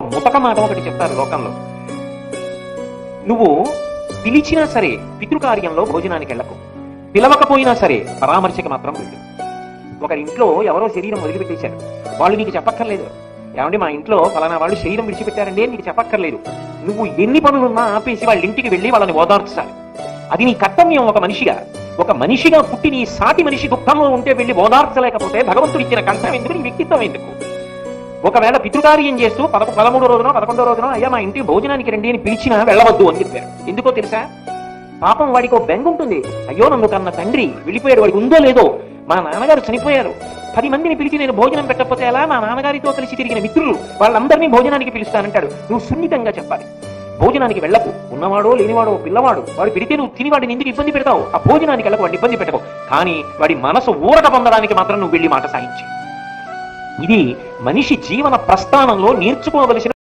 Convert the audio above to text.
ముతక మాట ఒకటి చెప్తారు లోకంలో నువ్వు పిలిచినా సరే పితృకార్యంలో భోజనానికి వెళ్ళకు పిలవకపోయినా సరే పరామర్శకి మాత్రం వెళ్ళు ఒకరి ఇంట్లో ఎవరో శరీరం వదిలిపెట్టేశారు వాళ్ళు నీకు చెప్పక్కర్లేదు ఏమంటే మా ఇంట్లో ఫలానా వాళ్ళు శరీరం విడిచిపెట్టారండి అని నీకు చెప్పక్కర్లేదు నువ్వు ఎన్ని పనులున్నా ఆపేసి వాళ్ళ ఇంటికి వెళ్ళి వాళ్ళని ఓదార్చాలి అది నీ కర్తవ్యం ఒక మనిషిగా ఒక మనిషిగా పుట్టి నీ సాటి మనిషి దుఃఖంలో ఉంటే వెళ్ళి ఓదార్చలేకపోతే భగవంతుడు ఇచ్చిన కంఠం ఎందుకు నీ వ్యక్తిత్వం ఎందుకు ఒకవేళ పితృకార్యం చేస్తూ పదకొ పదమూడో రోజున పదకొండో రోజున అయ్యా మా ఇంటికి భోజనానికి రండి అని పిలిచినా వెళ్ళవద్దు అని చెప్పారు ఎందుకో తెలుసా పాపం వాడికి ఒక బెంగ ఉంటుంది అయ్యో నన్ను కన్న తండ్రి వెళ్ళిపోయాడు వాడికి ఉందో లేదో మా నాన్నగారు చనిపోయారు పది మందిని పిలిచి నేను భోజనం పెట్టకపోతే ఎలా మా నాన్నగారితో కలిసి తిరిగిన మిత్రులు వాళ్ళందరినీ భోజనానికి పిలుస్తానంటాడు నువ్వు సున్నితంగా చెప్పాలి భోజనానికి వెళ్ళకు ఉన్నవాడో లేనివాడో పిల్లవాడు వాడు పెడితే నువ్వు తిని వాడిని ఎందుకు ఇబ్బంది పెడతావు ఆ భోజనానికి వెళ్ళకు వాడిని ఇబ్బంది పెట్టకు కానీ వాడి మనసు ఊరట పొందడానికి మాత్రం నువ్వు వెళ్ళి మాట సాయించి ఇది మనిషి జీవన ప్రస్థానంలో నేర్చుకోవలసిన